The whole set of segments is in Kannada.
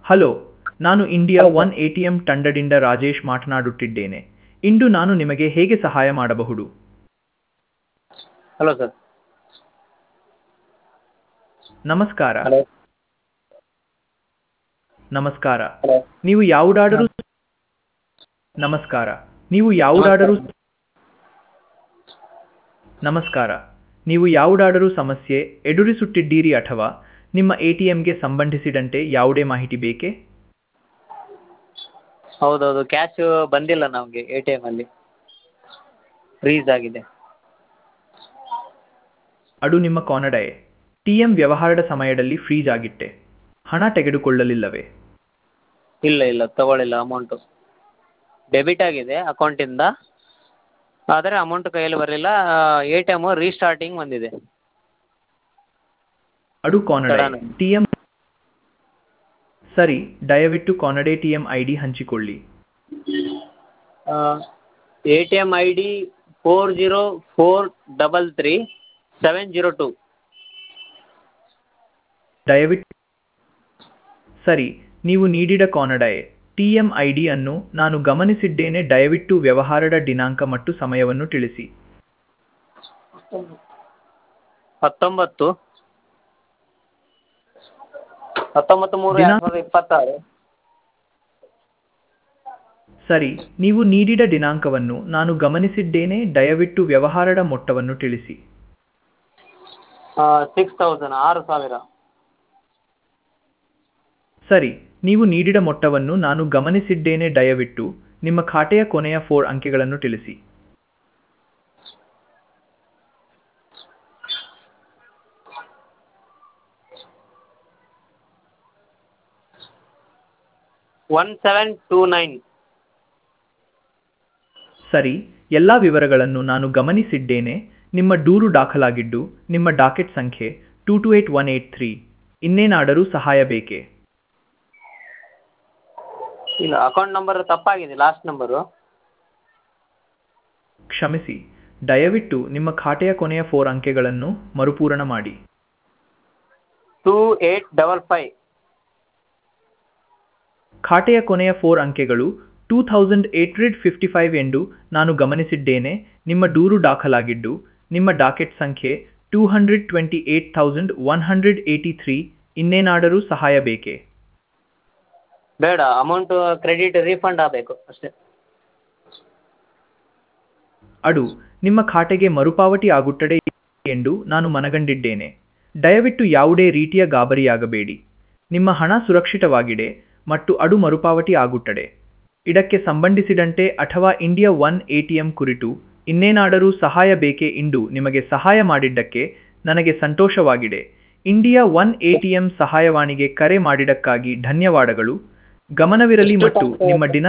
ಹಲೋ ನಾನು India one A T M ತಂಡದಿಂದ ರಾಜೇಶ್ ಮಾತನಾಡುತ್ತಿದ್ದೇನೆ ಇಂದು ನಾನು ನಿಮಗೆ ಹೇಗೆ ಸಹಾಯ ಮಾಡಬಹುದು ಹಲೋ ಸರ್ ನಮಸ್ಕಾರ ಹಲೋ ನಮಸ್ಕಾರ ಹಲೋ ನೀವು ಯಾವುದಾದರೂ ನಮಸ್ಕಾರ ನೀವು ಯಾವುದಾದರೂ ನಮಸ್ಕಾರ ನೀವು ಯಾವುದಾದರೂ ಸಮಸ್ಯೆ ಎದುರಿಸುತ್ತಿದ್ದೀರಿ ಅಥವಾ ನಿಮ್ಮ ಎ ಟಿ ಎಂಗೆ ಸಂಬಂಧಿಸಿದಂತೆ ಯಾವುದೇ ಮಾಹಿತಿ ಬೇಕೇ ಹೌದೌದು ಕ್ಯಾಶು ಬಂದಿಲ್ಲ ನಮಗೆ ಎ ಟಿ ಎಮಲ್ಲಿ ಫ್ರೀಸ್ ಆಗಿದೆ ಅದು ನಿಮ್ಮ ಕಾನಡಯೇ ಟಿ ಎಂ ವ್ಯವಹಾರದ ಸಮಯದಲ್ಲಿ ಫ್ರೀಜ್ ಆಗಿತ್ತೆ ಹಣ ತೆಗೆದುಕೊಳ್ಳಲಿಲ್ಲವೇ ಇಲ್ಲ ಇಲ್ಲ ತಗೊಳ್ಳಿಲ್ಲ ಅಮೌಂಟು ಡೆಬಿಟ್ ಆಗಿದೆ ಅಕೌಂಟಿಂದ ಆದರೆ ಅಮೌಂಟ್ ಕೈಯಲ್ಲಿ ಬರಲಿಲ್ಲ ಎ ಟಿ ಎಮ್ಮು ರೀಸ್ಟಾರ್ಟಿಂಗ್ ಬಂದಿದೆ ಅದು ಕಾನಡೆ ಸಡನ್. ಟಿ ಎಂ ಸರಿ ದಯವಿಟ್ಟು ಕಾನಡೆ ಟಿ ಎಂ ಐ ಡಿ ಹಂಚಿಕೊಳ್ಳಿ A T M I D four zero four double three seven zero two ದಯವಿಟ್ಟು ಸರಿ ನೀವು ನೀಡಿದ ಕಾನಡಯೇ ಟಿ ಎಂ ಐ ಡಿ ಅನ್ನು ನಾನು ಗಮನಿಸಿದ್ದೇನೆ ದಯವಿಟ್ಟು ವ್ಯವಹಾರದ ದಿನಾಂಕ ಮತ್ತು ಸಮಯವನ್ನು ತಿಳಿಸಿ ಹತ್ತೊಂಬತ್ತು ಹತ್ತೊಂಬತ್ತು ಮೂರು ದಿನ- ಎರಡು ಸಾವಿರದ ಇಪ್ಪತ್ತಾರು ಸರಿ ನೀವು ನೀಡಿದ ದಿನಾಂಕವನ್ನು ನಾನು ಗಮನಿಸಿದ್ದೇನೆ ದಯವಿಟ್ಟು ವ್ಯವಹಾರದ ಮೊತ್ತವನ್ನು ತಿಳಿಸಿ ಸಿಕ್ಸ್ ತೌಸಂಡ್ ಆರು ಸಾವಿರ ಸರಿ ನೀವು ನೀಡಿದ ಮೊತ್ತವನ್ನು ನಾನು ಗಮನಿಸಿದ್ದೇನೆ ದಯವಿಟ್ಟು ನಿಮ್ಮ ಖಾತೆಯ ಕೊನೆಯ ಫೋರ್ ಅಂಕೆಗಳನ್ನು ತಿಳಿಸಿ ಒನ್ ಸೆವೆನ್ ಟೂ ನೈನ್ ಸರಿ ಎಲ್ಲ ವಿವರಗಳನ್ನು ನಾನು ಗಮನಿಸಿದ್ದೇನೆ ನಿಮ್ಮ ದೂರು ದಾಖಲಾಗಿದ್ದು ನಿಮ್ಮ ಡಾಕೆಟ್ ಸಂಖ್ಯೆ two two eight one eight three ಇನ್ನೇನಾದರೂ ಸಹಾಯ ಬೇಕೇ ಇಲ್ಲ ಅಕೌಂಟ್ ನಂಬರ್ ತಪ್ಪಾಗಿದೆ ಲಾಸ್ಟ್ ನಂಬರು ಕ್ಷಮಿಸಿ ದಯವಿಟ್ಟು ನಿಮ್ಮ ಖಾತೆಯ ಕೊನೆಯ ಫೋರ್ ಅಂಕೆಗಳನ್ನು ಮರುಪೂರಣ ಮಾಡಿ ಟೂ ಏಟ್ ಡಬಲ್ ಫೈವ್ ಖಾತೆಯ ಕೊನೆಯ ಫೋರ್ ಅಂಕೆಗಳು two thousand eight hundred fifty five ಎಂದು ನಾನು ಗಮನಿಸಿದ್ದೇನೆ ನಿಮ್ಮ ದೂರು ದಾಖಲಾಗಿದ್ದು ನಿಮ್ಮ ಡಾಕೆಟ್ ಸಂಖ್ಯೆ two hundred twenty eight thousand one hundred eighty three ಇನ್ನೇನಾದರೂ ಸಹಾಯ ಬೇಕೇ ಬೇಡ ಅಮೌಂಟು ಕ್ರೆಡಿಟ್ ರೀಫಂಡ್ ಆಗಬೇಕು ಅಷ್ಟೇ ಅದು ನಿಮ್ಮ ಖಾತೆಗೆ ಮರುಪಾವತಿ ಆಗುತ್ತದೆ ಎಂದು ನಾನು ಮನಗಂಡಿದ್ದೇನೆ ದಯವಿಟ್ಟು ಯಾವುದೇ ರೀತಿಯ ಗಾಬರಿಯಾಗಬೇಡಿ ನಿಮ್ಮ ಹಣ ಸುರಕ್ಷಿತವಾಗಿದೆ ಮತ್ತು ಅದು ಮರುಪಾವತಿ ಆಗುತ್ತದೆ ಇದಕ್ಕೆ ಸಂಬಂಧಿಸಿದಂತೆ ಅಥವಾ India one A T M ಕುರಿತು ಇನ್ನೇನಾದರೂ ಸಹಾಯ ಬೇಕೇ ಎಂದು ನಿಮಗೆ ಸಹಾಯ ಮಾಡಿದ್ದಕ್ಕೆ ನನಗೆ ಸಂತೋಷವಾಗಿದೆ India one A T M ಸಹಾಯವಾಣಿಗೆ ಕರೆ ಮಾಡಿದ್ದಕ್ಕಾಗಿ ಧನ್ಯವಾದಗಳು ಗಮನವಿರಲಿ ಮತ್ತು ನಿಮ್ಮ ದಿನ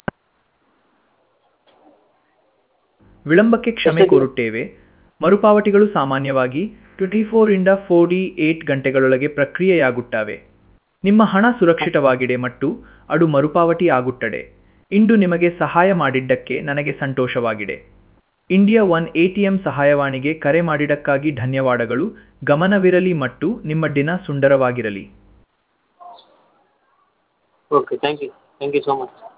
ವಿಳಂಬಕ್ಕೆ ಕ್ಷಮೆ ಕೋರುತ್ತೇವೆ ಮರುಪಾವತಿಗಳು ಸಾಮಾನ್ಯವಾಗಿ ಟ್ವೆಂಟಿ ಫೋರ್ ಇಂದ ಫೋರ್ಟಿ ಏಟ್ ಗಂಟೆಗಳೊಳಗೆ ಪ್ರಕ್ರಿಯೆಯಾಗುತ್ತವೆ ನಿಮ್ಮ ಹಣ ಸುರಕ್ಷಿತವಾಗಿದೆ ಮತ್ತು ಅದು ಮರುಪಾವತಿ ಆಗುತ್ತದೆ ಇಂದು ನಿಮಗೆ ಸಹಾಯ ಮಾಡಿದ್ದಕ್ಕೆ ನನಗೆ ಸಂತೋಷವಾಗಿದೆ India one A T M ಸಹಾಯವಾಣಿಗೆ ಕರೆ ಮಾಡಿದ್ದಕ್ಕಾಗಿ ಧನ್ಯವಾದಗಳು ಗಮನವಿರಲಿ ಮತ್ತು ನಿಮ್ಮ ದಿನ ಸುಂದರವಾಗಿರಲಿ okay thank you thank you so much